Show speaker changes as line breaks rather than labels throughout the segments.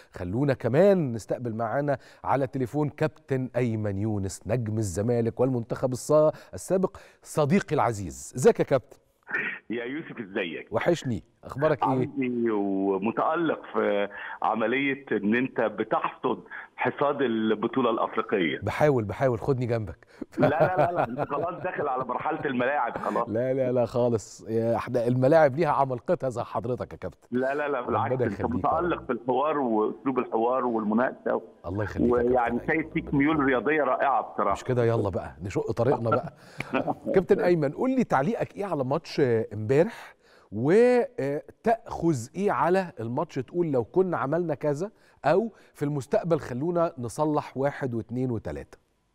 خلونا كمان نستقبل معانا على التليفون كابتن ايمن يونس نجم الزمالك والمنتخب الصا- السابق صديقي العزيز ازيك يا كابتن
يا يوسف ازيك
وحشني اخبارك ايه
عندي ومتالق في عمليه ان انت بتحصد حصاد البطوله الافريقيه
بحاول بحاول خدني جنبك
لا لا لا, لا. انت خلاص داخل على مرحله الملاعب خلاص
لا لا لا خالص يا احنا الملاعب ليها عمالقتها زي حضرتك يا كابتن
لا لا لا بالعكس
ربنا
انت
يخليك يا
متالق في الحوار واسلوب الحوار والمناقشه
الله يخليك يا
ويعني
كابتن أيمن.
شايف فيك ميول رياضيه رائعه بصراحه
مش كده يلا بقى نشق طريقنا بقى كابتن ايمن قول لي تعليقك ايه على ماتش آه، امبارح وتاخذ ايه على الماتش تقول لو كنا عملنا كذا او في المستقبل خلونا نصلح واحد واثنين وثلاثه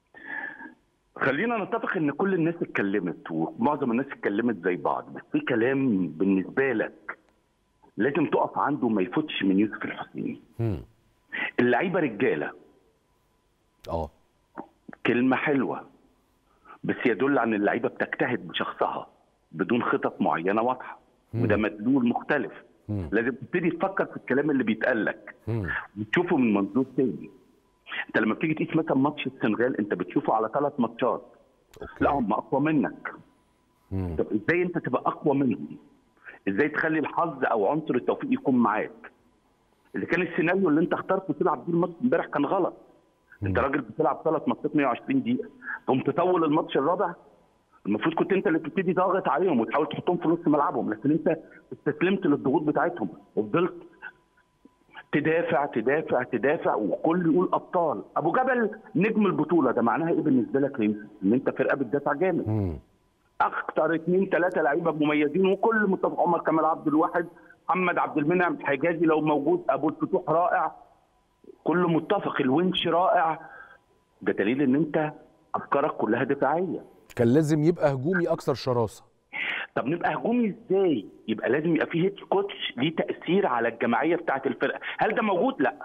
خلينا نتفق ان كل الناس اتكلمت ومعظم الناس اتكلمت زي بعض بس في كلام بالنسبه لك لازم تقف عنده ما يفوتش من يوسف الحسيني
مم.
اللعيبه رجاله
اه
كلمه حلوه بس يدل عن اللعيبه بتجتهد بشخصها بدون خطط معينه واضحه وده مدلول مختلف
مم.
لازم تبتدي تفكر في الكلام اللي بيتقال لك
مم.
وتشوفه من منظور تاني انت لما بتيجي تقيس مثلا ماتش السنغال انت بتشوفه على ثلاث ماتشات لا هم اقوى منك
مم.
طب ازاي انت تبقى اقوى منهم ازاي تخلي الحظ او عنصر التوفيق يكون معاك اذا كان السيناريو اللي انت اخترته تلعب بيه الماتش امبارح كان غلط انت راجل بتلعب ثلاث ماتشات 120 دقيقه تقوم تطول الماتش الرابع المفروض كنت انت اللي تبتدي ضاغط عليهم وتحاول تحطهم في نص ملعبهم لكن انت استسلمت للضغوط بتاعتهم وفضلت تدافع تدافع تدافع وكل يقول ابطال ابو جبل نجم البطوله ده معناها ايه بالنسبه لك يا يوسف ان انت فرقه بتدافع جامد
مم.
اكتر اثنين ثلاثه لعيبه مميزين وكل متفق عمر كمال عبد الواحد محمد عبد المنعم حجازي لو موجود ابو الفتوح رائع كله متفق الونش رائع ده دليل ان انت افكارك كلها دفاعيه
كان لازم يبقى هجومي اكثر شراسه
طب نبقى هجومي ازاي يبقى لازم يبقى فيه هيد كوتش ليه تاثير على الجماعيه بتاعه الفرقه هل ده موجود لا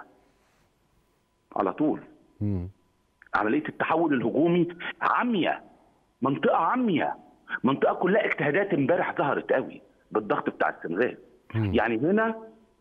على طول
مم.
عمليه التحول الهجومي عمية منطقه عمية منطقه كلها اجتهادات امبارح ظهرت قوي بالضغط بتاع السنغال
مم.
يعني هنا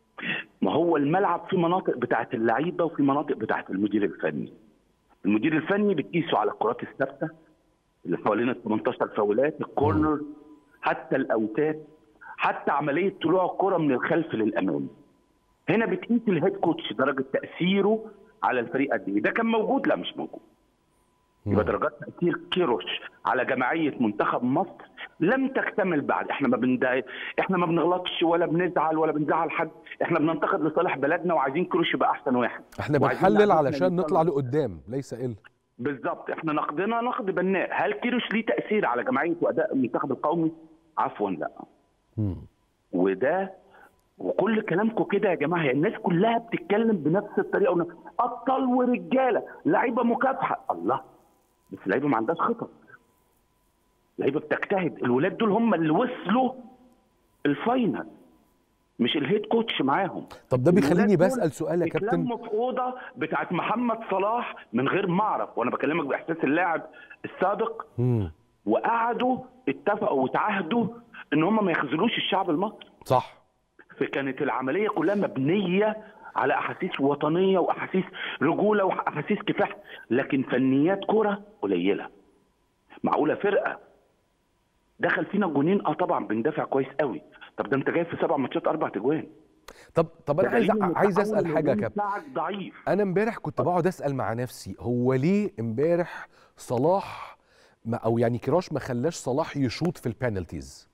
ما هو الملعب في مناطق بتاعه اللعيبه وفي مناطق بتاعه المدير الفني المدير الفني بتقيسه على الكرات الثابته اللي حوالين ال 18 فاولات الكورنر حتى الاوتات حتى عمليه طلوع الكره من الخلف للامام هنا بتقيس الهيد كوتش درجه تاثيره على الفريق قد ايه ده كان موجود لا مش موجود يبقى درجات تاثير كيروش على جماعيه منتخب مصر لم تكتمل بعد احنا ما بند... احنا ما بنغلطش ولا بنزعل ولا بنزعل حد احنا بننتقد لصالح بلدنا وعايزين كيروش يبقى احسن واحد
احنا
وعايزين
بنحلل
لعيبتنا
علشان
يوصلوا.
نطلع لقدام ليس الا
بالظبط احنا نقدنا نقد بناء هل كيروش ليه تاثير على جماعيه واداء المنتخب القومي عفوا لا
مم.
وده وكل كلامكم كده يا جماعه هي الناس كلها بتتكلم بنفس الطريقه ونفس ابطال ورجاله لعيبه مكافحه الله بس اللعيبه ما عندهاش خطط لعيبه بتجتهد الولاد دول هم اللي وصلوا الفاينل مش الهيد كوتش معاهم
طب ده بيخليني
الولاد
بسال
دول
سؤال يا كابتن
اتلموا في اوضه بتاعت محمد صلاح من غير ما اعرف وانا بكلمك باحساس اللاعب السابق
مم.
وقعدوا اتفقوا وتعهدوا ان هم ما يخذلوش الشعب المصري
صح
فكانت العمليه كلها مبنيه على احاسيس وطنيه واحاسيس رجوله واحاسيس كفاح لكن فنيات كره قليله معقوله فرقه دخل فينا جونين اه طبعا بندافع كويس قوي طب ده انت جايب في سبع ماتشات اربع تجوان
طب طب انا
ده
عايز
دليل إن
عايز
التحول
اسال حاجه يا
الهجومي
كابتن
بتاعك ضعيف
انا امبارح كنت بقعد اسال مع نفسي هو ليه امبارح صلاح ما او يعني كراش ما خلاش صلاح يشوط في البنالتيز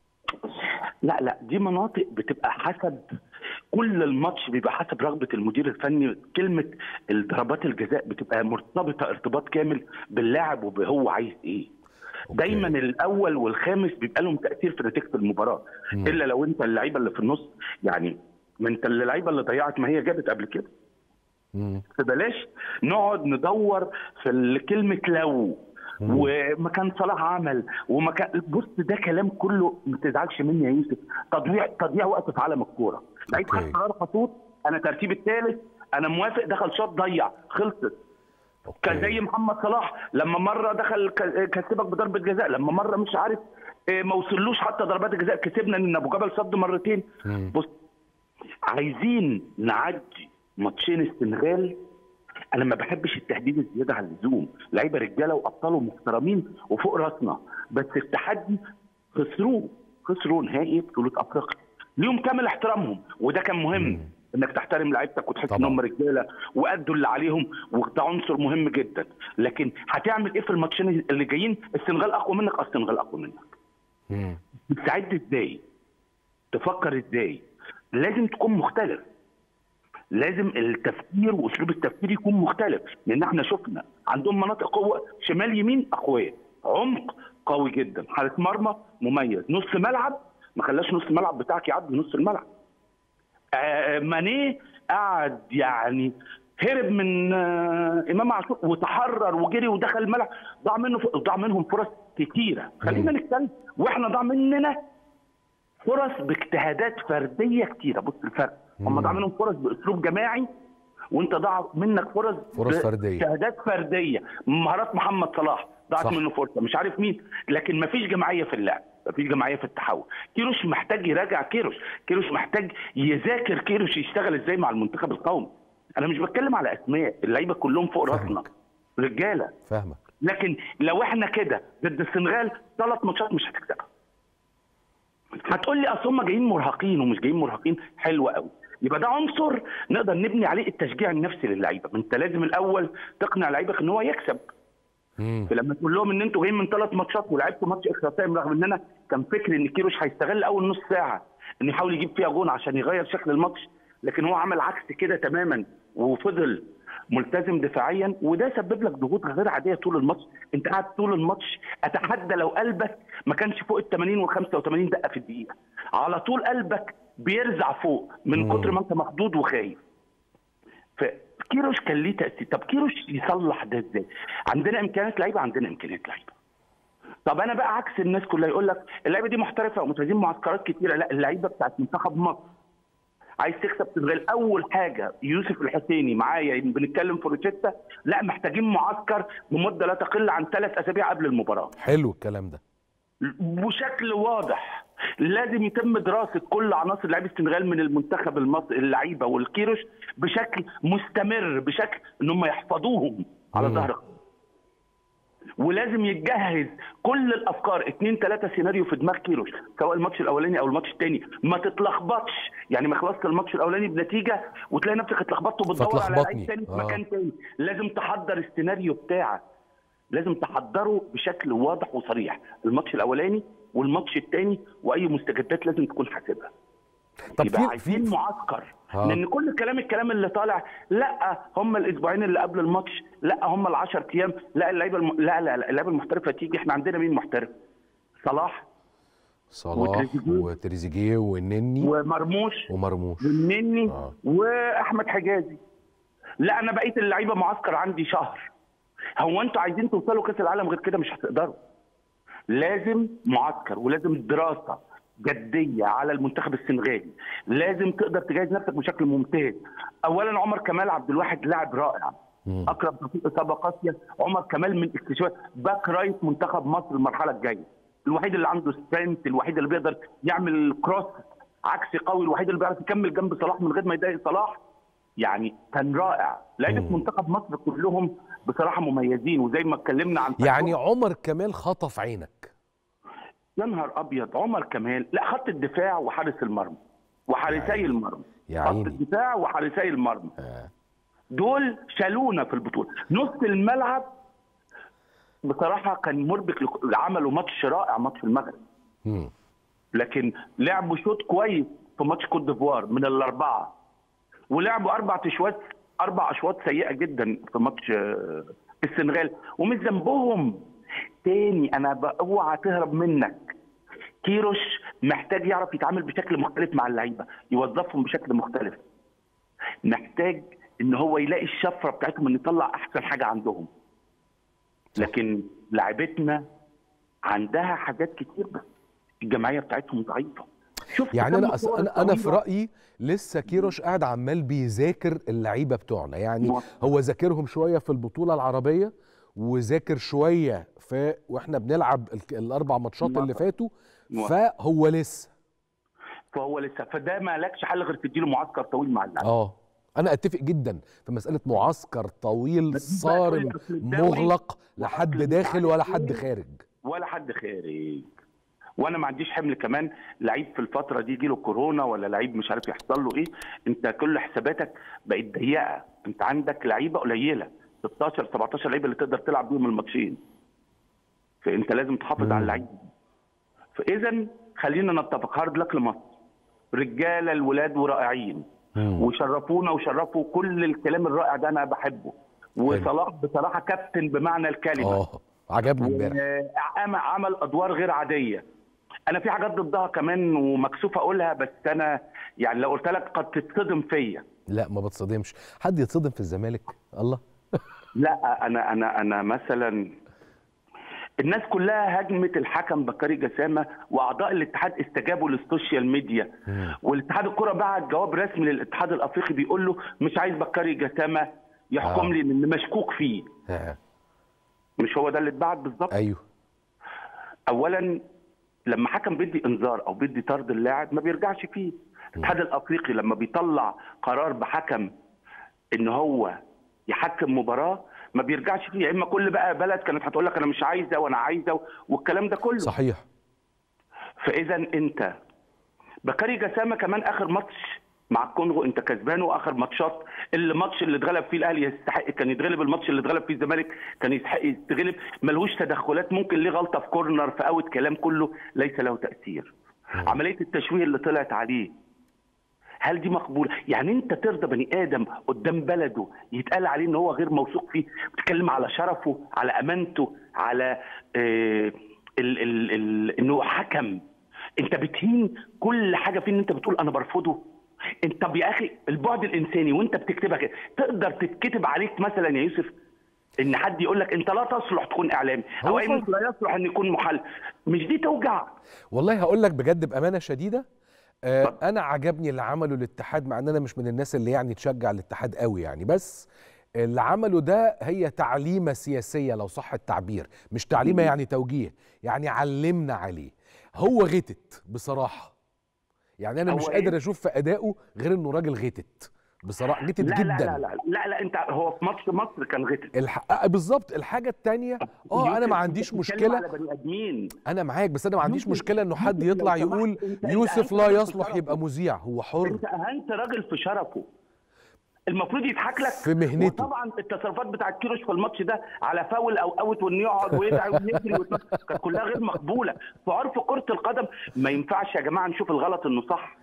لا لا دي مناطق بتبقى حسب كل الماتش بيبقى حسب رغبه المدير الفني كلمه الضربات الجزاء بتبقى مرتبطه ارتباط كامل باللاعب وهو عايز ايه
أوكي.
دايما الاول والخامس بيبقى لهم تاثير في نتيجه المباراه
مم.
الا لو انت اللعيبه اللي في النص يعني ما انت اللعيبه اللي ضيعت ما هي جابت قبل كده
مم.
فبلاش نقعد ندور في ال- كلمه لو ومكان صلاح عمل ومكان بص ده كلام كله ما تزعلش مني يا يوسف تضييع تضييع وقت في عالم الكوره لعيب
أوكي.
خد قرار خطوط انا ترتيب الثالث انا موافق دخل شوط ضيع خلصت كان زي محمد صلاح لما مره دخل ك- كسبك بضربه جزاء لما مره مش عارف آه، ما وصلوش حتى ضربات الجزاء كسبنا ان ابو جبل صد مرتين
مم.
بص عايزين نعدي ماتشين السنغال انا ما بحبش التهديد الزياده عن اللزوم لعيبه رجاله وابطال ومحترمين وفوق راسنا بس التحدي خسروه خسروا نهائي بطوله افريقيا ليهم كامل احترامهم وده كان مهم انك تحترم لعيبتك وتحس ان
طبعاً.
هم رجاله وادوا اللي عليهم وده عنصر مهم جدا لكن هتعمل ايه في الماتشين اللي جايين السنغال اقوى منك أصل السنغال اقوى منك
مم.
بتستعد ازاي تفكر ازاي لازم تكون مختلف لازم التفكير واسلوب التفكير يكون مختلف لان احنا شفنا عندهم مناطق قوه شمال يمين اقوياء عمق قوي جدا حارس مرمى مميز نص ملعب ما خلاش نص الملعب بتاعك يعدي نص الملعب آه ماني قعد يعني هرب من آه امام عاشور وتحرر وجري ودخل الملعب ضاع منه ضاع منهم فرص كتيره خلينا نتكلم واحنا ضاع مننا فرص باجتهادات فرديه كتيره بص الفرق هم ضاع منهم فرص باسلوب جماعي وانت ضاع منك فرص
فرص فردية.
باجتهادات فرديه مهارات محمد صلاح ضاعت
صح.
منه فرصه مش عارف مين لكن مفيش جماعيه في اللعب مفيش جماعيه في التحول كيروش محتاج يراجع كيروش كيروش محتاج يذاكر كيروش يشتغل ازاي مع المنتخب القومي انا مش بتكلم على اسماء اللعيبه كلهم فوق راسنا
فاهمك.
رجاله
فاهمك
لكن لو احنا كده ضد السنغال ثلاث ماتشات مش هتكسبها هتقول لي اصل هم جايين مرهقين ومش جايين مرهقين حلو قوي يبقى ده عنصر نقدر نبني عليه التشجيع النفسي للعيبه ما انت لازم الاول تقنع لعيبك ان هو يكسب
مم.
فلما تقول لهم ان انتوا جايين من ثلاث ماتشات ولعبتوا ماتش اكسترا تايم رغم ان انا كان فكري ان كيروش هيستغل اول نص ساعه ان يحاول يجيب فيها جون عشان يغير شكل الماتش لكن هو عمل عكس كده تماما وفضل ملتزم دفاعيا وده سبب لك ضغوط غير عاديه طول الماتش انت قاعد طول الماتش اتحدى لو قلبك ما كانش فوق ال 80 وال 85 دقه في الدقيقه على طول قلبك بيرزع فوق من
مم.
كتر ما انت مخضوض وخايف فكيروش كان ليه تاثير طب كيروش يصلح ده ازاي عندنا امكانيات لعيبه عندنا امكانيات لعيبه طب انا بقى عكس الناس كلها يقول لك اللعيبه دي محترفه ومتواجدين معسكرات كتيره لا اللعيبه بتاعت منتخب مصر عايز تكسب سنغال اول حاجه يوسف الحسيني معايا بنتكلم في روتشيتا لا محتاجين معسكر بمده لا تقل عن ثلاث اسابيع قبل المباراه
حلو الكلام ده
بشكل واضح لازم يتم دراسه كل عناصر لعيبه السنغال من المنتخب المصري اللعيبه والكيروش بشكل مستمر بشكل ان هم يحفظوهم على
مم.
ظهر القلب. ولازم يتجهز كل الافكار اتنين ثلاثه سيناريو في دماغ كيروش سواء الماتش الاولاني او الماتش الثاني ما تتلخبطش يعني ما خلصت الماتش الاولاني بنتيجه وتلاقي نفسك اتلخبطت وبتدور على
فتلخبطني.
لعيب تاني في
آه.
مكان تاني لازم تحضر السيناريو بتاعك لازم تحضره بشكل واضح وصريح الماتش الاولاني والماتش الثاني واي مستجدات لازم تكون حاسبها
طب
يبقى
في
عايزين
في
معسكر
آه.
لان كل الكلام الكلام اللي طالع لا هم الاسبوعين اللي قبل الماتش لا هم ال10 ايام لا اللعيبه الم... لا لا لا اللعيبه المحترفه تيجي احنا عندنا مين محترف؟ صلاح
صلاح
وتريزيجيه.
وتريزيجيه والنني
ومرموش
ومرموش
والنني
آه.
واحمد حجازي لا انا بقيت اللعيبه معسكر عندي شهر هو انتوا عايزين توصلوا كاس العالم غير كده مش هتقدروا لازم معسكر ولازم دراسه جديه على المنتخب السنغالي لازم تقدر تجهز نفسك بشكل ممتاز اولا عمر كمال عبد الواحد لاعب رائع
مم.
اقرب رفيق اصابه قاسيه عمر كمال من اكتشاف باك رايت منتخب مصر المرحله الجايه الوحيد اللي عنده سترينث الوحيد اللي بيقدر يعمل كروس عكسي قوي الوحيد اللي بيعرف يكمل جنب صلاح من غير ما يضايق صلاح يعني كان رائع لعيبه
مم.
منتخب مصر كلهم بصراحه مميزين وزي ما اتكلمنا عن
يعني عمر كمال خطف عينك
يا نهار ابيض عمر كمال لا خط الدفاع وحارس المرمى وحارسي المرمى
يا
خط
عيني.
الدفاع وحارسي المرمى
آه.
دول شالونا في البطوله نص الملعب بصراحه كان مربك لك- عملوا ماتش رائع ماتش المغرب
مم.
لكن لعبوا شوط كويس في ماتش كوت ديفوار من الاربعه ولعبوا اربع اشواط اربع اشواط سيئه جدا في ماتش آه، السنغال ومش ذنبهم تاني انا ب- اوعى تهرب منك كيروش محتاج يعرف يتعامل بشكل مختلف مع اللعيبه يوظفهم بشكل مختلف محتاج ان هو يلاقي الشفره بتاعتهم ان يطلع احسن حاجه عندهم لكن لعيبتنا عندها حاجات كتير بس الجمعيه بتاعتهم ضعيفه شفت
يعني
كم
انا أص...
كورة
انا انا في
طويلة؟
رايي لسه كيروش قاعد عمال بيذاكر اللعيبه بتوعنا يعني
موافق.
هو ذاكرهم شويه في البطوله العربيه وذاكر شويه في واحنا بنلعب الك- الاربع ماتشات اللي
موافق.
فاتوا
موافق.
فهو لسه
فهو لسه فده ما لكش حل غير تديله معسكر طويل مع اللعيبه
اه انا اتفق جدا في مساله معسكر طويل
بس بقى
صارم
تقول لي أصل الدوري
مغلق لا حد
وأصل
داخل ولا حد
التعليم.
خارج
ولا حد خارج وانا ما عنديش حمل كمان لعيب في الفتره دي يجي له كورونا ولا لعيب مش عارف يحصل له ايه انت كل حساباتك بقت ضيقه انت عندك لعيبه قليله 16 17 لعيبه اللي تقدر تلعب بيهم الماتشين فانت لازم تحافظ
مم.
على اللعيبه فاذا خلينا نتفق هارد لك لمصر رجاله الولاد ورائعين
مم.
وشرفونا وشرفوا كل الكلام الرائع ده انا بحبه وصلاح بصراحه كابتن بمعنى الكلمه
اه عجبني امبارح
وعمل عمل ادوار غير عاديه انا في حاجات ضدها كمان ومكسوف اقولها بس انا يعني لو قلت لك قد تتصدم فيا
لا ما بتصدمش حد يتصدم في الزمالك الله
لا انا انا انا مثلا الناس كلها هاجمت الحكم بكاري جسامه واعضاء الاتحاد استجابوا للسوشيال ميديا
مم.
والاتحاد الكره بعت جواب رسمي للاتحاد الافريقي بيقول له مش عايز بكاري جسامه يحكم
آه.
لي لان مشكوك فيه
ها.
مش هو ده اللي اتبعت بالظبط
ايوه
اولا لما حكم بيدي انذار او بيدي طرد اللاعب ما بيرجعش فيه الاتحاد الافريقي لما بيطلع قرار بحكم ان هو يحكم مباراه ما بيرجعش فيه يا اما كل بقى بلد كانت هتقول لك انا مش عايزه وانا عايزه والكلام ده كله
صحيح
فاذا انت بكاري جسامه كمان اخر ماتش مع الكونغو انت كسبانه اخر ماتشات اللي ماتش اللي اتغلب فيه الاهلي يستحق كان يتغلب الماتش اللي اتغلب فيه الزمالك كان يستحق يتغلب ملهوش تدخلات ممكن ليه غلطه في كورنر في اوت كلام كله ليس له تاثير عمليه التشويه اللي طلعت عليه هل دي مقبوله؟ يعني انت ترضى بني ادم قدام بلده يتقال عليه ان هو غير موثوق فيه، بتتكلم على شرفه، على امانته، على آه ال ال ال انه حكم. انت بتهين كل حاجه فيه ان انت بتقول انا برفضه. انت طب يا اخي البعد الانساني وانت بتكتبها كده تقدر تتكتب عليك مثلا يا يوسف ان حد يقول لك انت لا تصلح تكون اعلامي
هو
او اي
صح.
لا يصلح ان يكون محل مش دي توجع
والله هقول لك بجد بامانه شديده آه
اتفضل.
انا عجبني اللي عمله الاتحاد مع ان انا مش من الناس اللي يعني تشجع الاتحاد قوي يعني بس اللي عمله ده هي تعليمه سياسيه لو صح التعبير مش تعليمه
مم.
يعني توجيه يعني علمنا عليه هو غتت بصراحه يعني انا
هو
مش
إيه؟
قادر اشوف في ادائه غير انه راجل غتت بصراحه غتت
لا,
جدا
لا لا لا لا لا انت هو في ماتش مصر كان غتت
الح... آه، بالظبط الحاجه الثانيه اه انا
يوسف،
ما
أنت
عنديش
بتتكلم
مشكله
على بني ادمين
انا معاك بس انا ما عنديش
يوسف-
مشكله انه حد
يوسف لو
يطلع
سمحت،
يقول
أنت- أنت
يوسف
أهنت
لا
راجل في
يصلح
شرفه.
يبقى مذيع هو حر
انت اهنت راجل في شرفه المفروض يضحك لك
في مهنته.
وطبعا التصرفات بتاعت كيروش في الماتش ده على فاول او اوت وانه يقعد ويدعي ويجري ويتنطط، كانت كلها غير مقبوله في عرف كره القدم ما ينفعش يا جماعه نشوف الغلط انه صح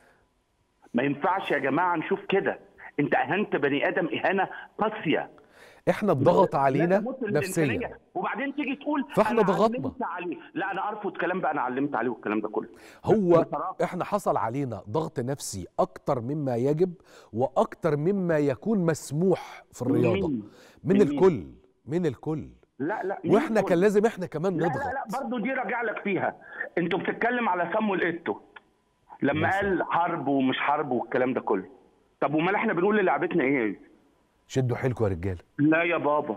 ما ينفعش يا جماعه نشوف كده انت اهنت بني ادم اهانه قاسيه
احنا اتضغط
لا
علينا
تمت
نفسيا
الإمكانية. وبعدين تيجي تقول
فإحنا
أنا
ضغطنا.
علمت عليه لا انا ارفض كلام بقى انا علمت عليه والكلام ده كله
هو
بصراحة.
احنا حصل علينا ضغط نفسي اكتر مما يجب واكتر مما يكون مسموح في الرياضه
مين؟
من
مين؟
الكل من الكل
لا لا مين
واحنا
يقول؟
كان لازم احنا كمان
لا
نضغط
لا لا برضه دي راجع لك فيها انتوا بتتكلم على سامويل ايتو لما
مثلا.
قال حرب ومش حرب والكلام ده كله طب ومال احنا بنقول للعبتنا ايه
شدوا حيلكم يا رجاله
لا يا بابا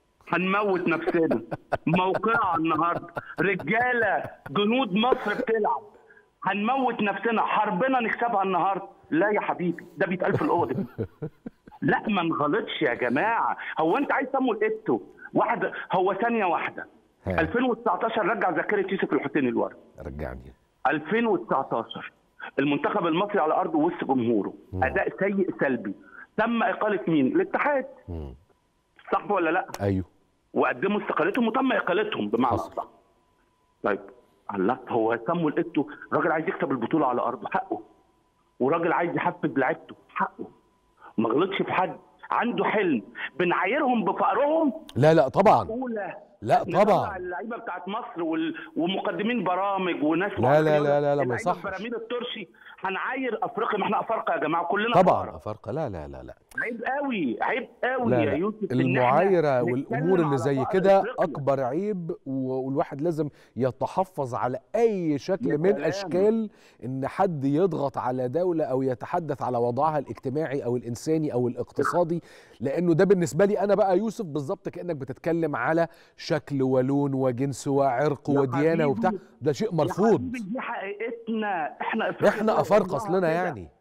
هنموت نفسنا موقعها النهارده رجاله جنود مصر بتلعب هنموت نفسنا حربنا نكسبها النهارده لا يا حبيبي ده بيتقال في الاوضه لا ما نغلطش يا جماعه هو انت عايز سمو الايتو واحد هو ثانيه واحده
ها.
2019 رجع ذاكره يوسف الحسيني لورا
رجعني
2019 المنتخب المصري على ارضه وسط جمهوره
مم.
اداء سيء سلبي تم اقاله مين الاتحاد
مم.
صح ولا لا
ايوه
وقدموا استقالتهم وتم اقالتهم بمعنى
حصل.
اصح طيب الله هو سمو الايتو راجل عايز يكسب البطوله على ارضه حقه وراجل عايز يحفز لعيبته حقه ما غلطش في حد عنده حلم بنعايرهم بفقرهم
لا لا طبعا
اولى
لا
نطلع
طبعا
اللعيبه بتاعت مصر وال... ومقدمين برامج وناس
لا لا لا لا لا، ما
اللعيبة
يصحش.
براميل الترشي هنعاير افريقيا ما احنا افارقه يا جماعه كلنا
طبعا
أفارقة.
افارقه لا لا لا لا
عيب قوي عيب قوي
لا
يا
لا
يوسف إن إحنا
المعايرة
نتكلم
والأمور اللي
على
زي
فقر
كده
أفريقيا.
أكبر عيب و- والواحد لازم يتحفظ على أي شكل
يا
من
سلام.
أشكال إن حد يضغط على دولة أو يتحدث على وضعها الاجتماعي أو الإنساني أو الاقتصادي لأنه ده بالنسبة لي أنا بقى يوسف بالظبط كأنك بتتكلم على شكل ولون وجنس وعرق
يا
وديانة وبتاع
حبيبي.
ده شيء
يا
مرفوض
حبيبي دي حقيقتنا احنا أفريقيا
إحنا
طول
أفارقة
عمرها
أصلنا
كده.
يعني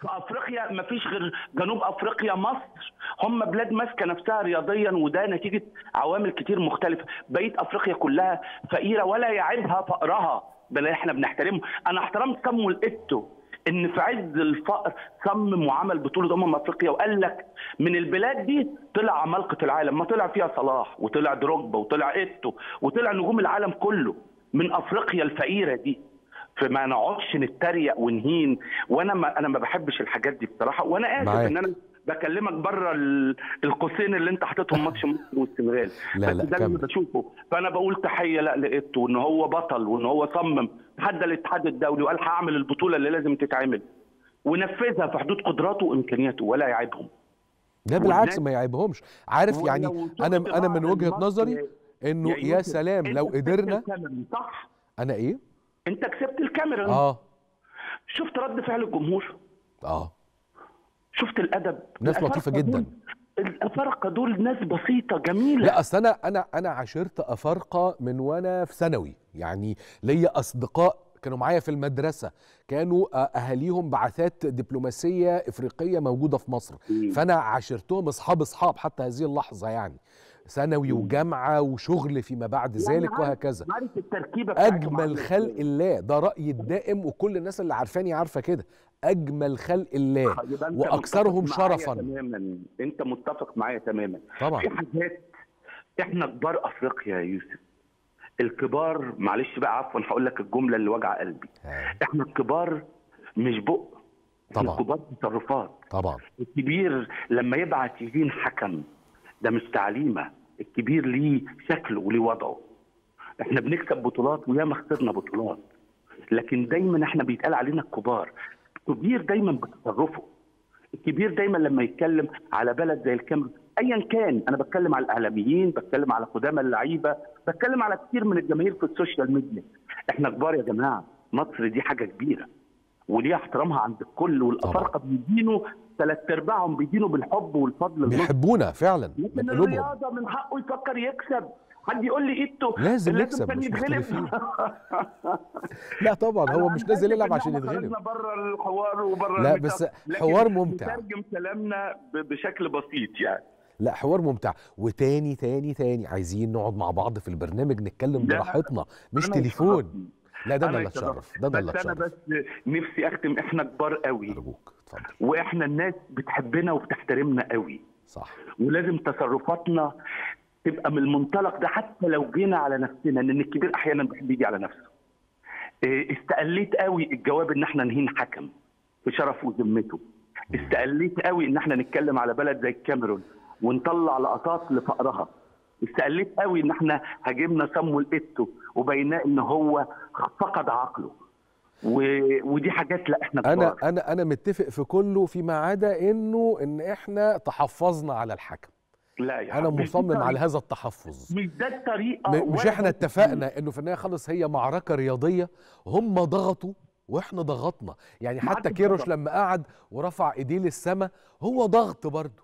في افريقيا ما فيش غير جنوب افريقيا مصر هم بلاد ماسكه نفسها رياضيا وده نتيجه عوامل كتير مختلفه بقيه افريقيا كلها فقيره ولا يعيبها فقرها بل احنا بنحترمه انا احترمت صامويل ايتو ان في عز الفقر صمم وعمل بطوله امم افريقيا وقال لك من البلاد دي طلع عمالقه العالم ما طلع فيها صلاح وطلع دروجبا وطلع ايتو وطلع نجوم العالم كله من افريقيا الفقيره دي فما نقعدش نتريق ونهين وانا ما انا ما بحبش الحاجات دي بصراحه وانا اسف
معاك.
ان انا بكلمك بره ال- القوسين اللي انت حاططهم ماتش مصر والسنغال
لا،
بس
لا،
ده
كمل.
اللي بشوفه فانا بقول تحيه لا لقيته وان هو بطل وان هو صمم تحدى الاتحاد الدولي وقال هعمل البطوله اللي لازم تتعمل ونفذها في حدود قدراته وامكانياته ولا يعيبهم
لا بالعكس
والناس-
ما يعيبهمش عارف
ولو
يعني
شفت
انا انا من
بقى
وجهه
الماتش
نظري انه يا
يوسف،
سلام
أنت
لو
كسبت
قدرنا
الكاميرون، صح
انا ايه
انت كسبت الكاميرون
اه
شفت رد فعل الجمهور
اه
شفت الادب
ناس لطيفة
الأفارقة
جداً.
دول- الافارقه دول ناس بسيطه جميله
لا اصل انا انا انا عاشرت افارقه من وانا في ثانوي يعني ليا اصدقاء كانوا معايا في المدرسه كانوا آه، اهاليهم بعثات دبلوماسيه افريقيه موجوده في مصر
مم.
فانا عاشرتهم اصحاب اصحاب حتى هذه اللحظه يعني ثانوي وجامعه وشغل فيما بعد
يعني
ذلك
عارف-
وهكذا
عارف التركيبه بتاعتهم
اجمل
عاملة
خلق
إزاي.
الله ده رايي الدائم وكل الناس اللي عارفاني عارفه كده اجمل خلق الله
يبقى أنت
واكثرهم
متفق معايا
شرفا
تماما انت متفق معايا تماما
طبعا
في حاجات احنا كبار افريقيا يا يوسف الكبار معلش بقى عفوا هقول لك الجمله اللي وجع قلبي
آه،
احنا الكبار مش بق
طبعا.
الكبار تصرفات
طبعا
الكبير لما يبعت يدين حكم ده مش تعليمه الكبير ليه شكله وليه وضعه احنا بنكسب بطولات وياما خسرنا بطولات لكن دايما احنا بيتقال علينا الكبار الكبير دايما بتصرفه الكبير دايما لما يتكلم على بلد زي الكاميرون ايا كان انا بتكلم على الاعلاميين بتكلم على قدامى اللعيبه بتكلم على كتير من الجماهير في السوشيال ميديا احنا كبار يا جماعه مصر دي حاجه كبيره وليها احترامها عند الكل والافارقه بيدينوا ثلاث ارباعهم بيدينوا بالحب والفضل المصري
بيحبونا فعلا من
لكن
قلوبهم
الرياضه من حقه يفكر يكسب حد يقول لي ايدته
لازم يكسب،
كان
مش
يتغلب.
مختلفين. لا طبعا هو
أنا
مش
عن
نازل
ذلك
يلعب
إن
عشان
إحنا
يتغلب
خرجنا بره الحوار وبره
لا،
الميتاب.
بس
لكن
حوار ممتع.
نترجم كلامنا ب- بشكل بسيط يعني
لا حوار ممتع وتاني تاني تاني عايزين نقعد مع بعض في البرنامج نتكلم
لا،
براحتنا مش
أنا
تليفون
يشرفني.
لا ده انا
أنا
اللي
يشرفني.
اتشرف ده انا اللي
بس انا
اتشرف
بس نفسي اختم احنا كبار قوي
ارجوك اتفضل
واحنا الناس بتحبنا وبتحترمنا قوي
صح
ولازم تصرفاتنا تبقى من المنطلق ده حتى لو جينا على نفسنا لان الكبير احيانا بيحب يجي على نفسه إيه، استقليت قوي الجواب ان احنا نهين حكم في شرفه وذمته استقليت قوي ان احنا نتكلم على بلد زي الكاميرون ونطلع لقطات لفقرها استقليت قوي ان احنا هاجمنا صامويل ايتو وبيناه ان هو فقد عقله و... ودي حاجات لا احنا
انا
كبار.
انا انا متفق في كله فيما عدا انه ان احنا تحفظنا على الحكم
لا يا
انا
حبيبي،
مصمم
طريقة.
على هذا التحفظ
مش ده الطريقه
م- مش
ولا
احنا
ده
اتفقنا انه في النهايه خالص هي معركه رياضيه هم ضغطوا واحنا ضغطنا يعني
ما
حتى
عادش
كيروش
ضغط.
لما قعد ورفع ايديه للسماء هو ضغط برضه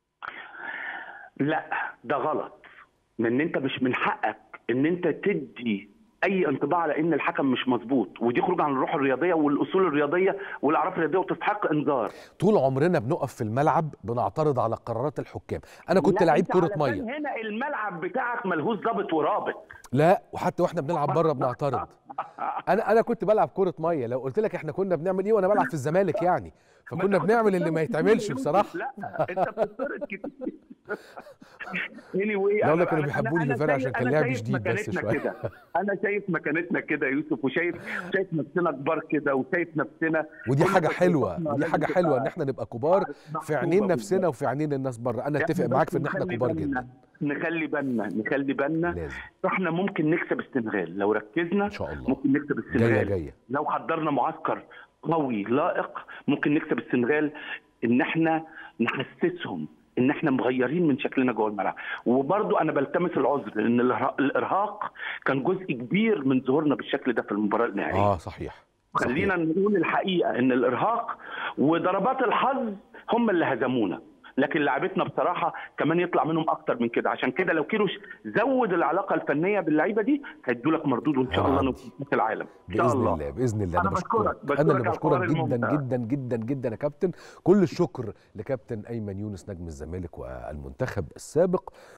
لا ده غلط لان انت مش من حقك ان انت تدي اي انطباع على ان الحكم مش مظبوط ودي خروج عن الروح الرياضيه والاصول الرياضيه والاعراف الرياضيه وتستحق انذار
طول عمرنا بنقف في الملعب بنعترض على قرارات الحكام انا كنت
لا،
لعيب
أنت
كره
علشان
ميه
هنا الملعب بتاعك ملهوش ضابط ورابط
لا وحتى واحنا بنلعب بره بنعترض انا انا كنت بلعب كره ميه لو قلت لك احنا كنا بنعمل ايه وانا بلعب في الزمالك يعني فكنا بنعمل اللي ما يتعملش بصراحه
لا انت بتفترض كتير anyway
لا،
أنا-
ولا كانوا
أنا-
بيحبوني
أنا-
في الفرقة
أنا
عشان كان
شايف-
لعبي
أنا
شديد
شايف
بس
مكانتنا
شوية.
كده. انا شايف مكانتنا كده يا يوسف وشايف شايف نفسنا كبار كده وشايف نفسنا
ودي
كل
حاجه
تصرفاتنا
حلوه ودي
لازم
حاجه
تبقى
حلوه ان احنا نبقى كبار في
محسوبة
عينين نفسنا
بالظبط.
وفي عينين الناس بره انا
إحنا
اتفق
بس
معاك في ان احنا
نخلي
كبار
بالنا-
جدا
نخلي بالنا نخلي بالنا
لازم
احنا ممكن نكسب السنغال لو ركزنا
ان شاء الله
ممكن نكسب
جايه
السنغال
جايه
لو حضرنا معسكر قوي لائق ممكن نكسب السنغال ان احنا نحسسهم ان احنا مغيرين من شكلنا جوه الملعب وبرضو انا بلتمس العذر لان الإرهاق- الارهاق كان جزء كبير من ظهورنا بالشكل ده في المباراه النهائيه
اه صحيح صحيح.
خلينا نقول الحقيقه ان الارهاق وضربات الحظ هم اللي هزمونا لكن لعيبتنا بصراحه كمان يطلع منهم اكتر من كده عشان كده لو كيروش زود العلاقه الفنيه باللعيبه دي هيدوا لك مردود وان شاء
يا
الله
رب.
نكون في كاس العالم ان شاء
باذن
الله
الله باذن الله انا
أنا بشكرك-
بشكرك انا اللي
بشكرك على
بشكرك
الحوار
جدا
الممتع.
جدا جدا جدا يا كابتن كل الشكر لكابتن ايمن يونس نجم الزمالك والمنتخب السابق